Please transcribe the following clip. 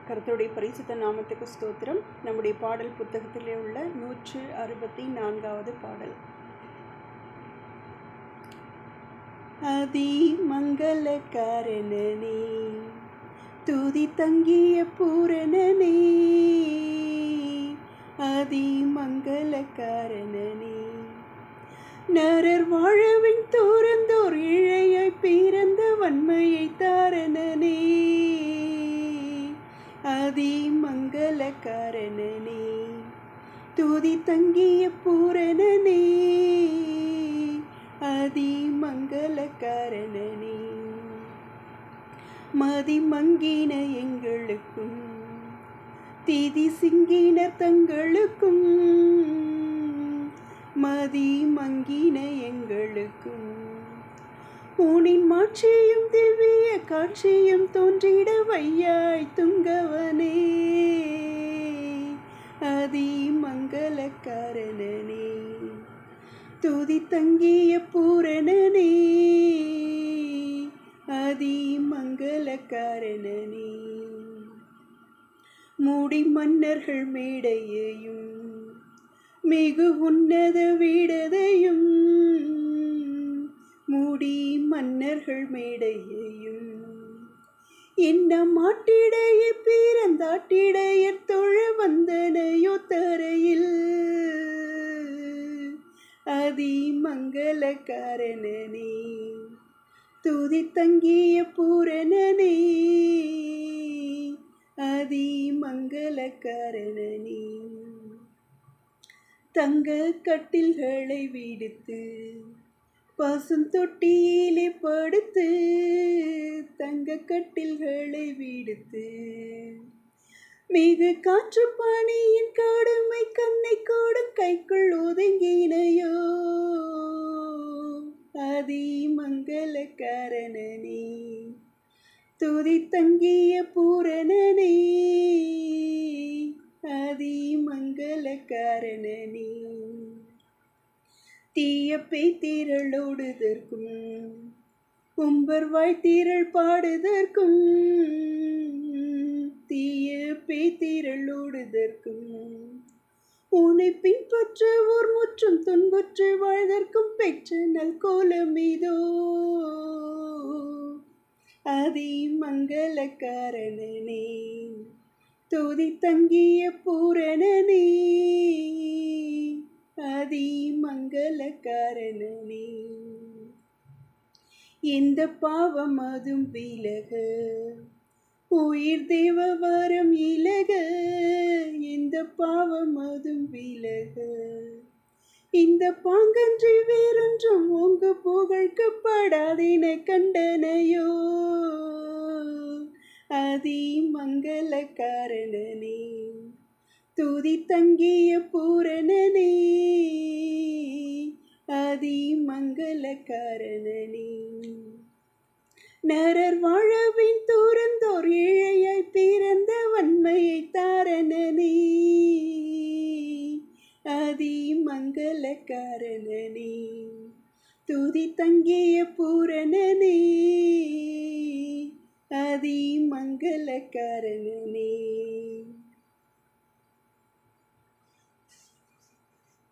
கர்த்தருடைய பரிசுத்த நாமத்துக்கு ஸ்தோத்திரம் நம்முடைய பாடல் புத்தகத்திலே உள்ள நூற்று அறுபத்தி நான்காவது பாடல் அதி மங்களக்காரணனே துதி தங்கிய பூரணனே அதி மங்களக்காரணனே நரர் வாழவின் தோரந்தோர் இழையாய் பிறந்த வன்மையை தாரணனே அதி மங்களக்காரணனே துதி தங்கிய பூரணனே அதி மங்களக்காரணனே மதி மங்கின எங்களுக்கும் திதி சிங்கின தங்களுக்கும் மதி மங்கின எங்களுக்கும் ஊனின் மாட்சியும் திவ்ய காட்சியும் தோன்றிட வையாய் துங்கவனே அதி மங்களக்காரணனே துதி தங்கிய பூரணனே அதி மங்களக்காரணனே மூடி மன்னர்கள் மேடையையும் மிகு உன்னத வீடதையும் மூடி மன்னர்கள் மேடையையும் என்ன மாட்டிடைய பிறந்தாட்டிடைய தொழ வந்தனையோ தரையில் அதி மங்களக்காரணனே துதி தங்கிய பூரணனே அதி மங்களக்காரணனே தங்க கட்டில்களை விடுத்து பசுந்தொட்டியிலே படுத்து தங்க கட்டில்களை விடுத்து மிகு காற்று பணியின் கடுமை கண்ணை கூடும் கைக்குள் ஒதுங்கினையோ அதி மங்களக்காரணனே துதி தங்கிய பூரணனே அதி மங்களக்காரணனே தீய பேய்த்திரளோடுதற்கும் உம்பர் வாய்த்திரள் பாடுதற்கும் தீய பேய்த்திரளோடுதற்கும் உன்னை பின்பற்ற ஓர் முற்றும் துன்புற்று வாழ்தற்கும் பெற்ற நல் கோலமிதோ அதி மங்களக்காரணனே துதி தங்கிய பூரணனே அதி மங்களக்காரணனே இந்த பாவம் அதும் விலக உயிர் தேவ வரம் இலக இந்த பாவம் அதும் விலக இந்த பாங்கன்றி வேறொன்றும் உங்க புகழ்க்கப்படாதென கண்டனையோ அதி மங்களக்காரணனே துதி தங்கிய பூரணனே அதி மங்களக்காரணனே நரர் வாழவின் தூரந்தோர் இழையாய் பிறந்த வன்மையை தாரணனே அதி மங்களக்காரணனே துதி தங்கிய பூரணனே அதி மங்களக்காரணனே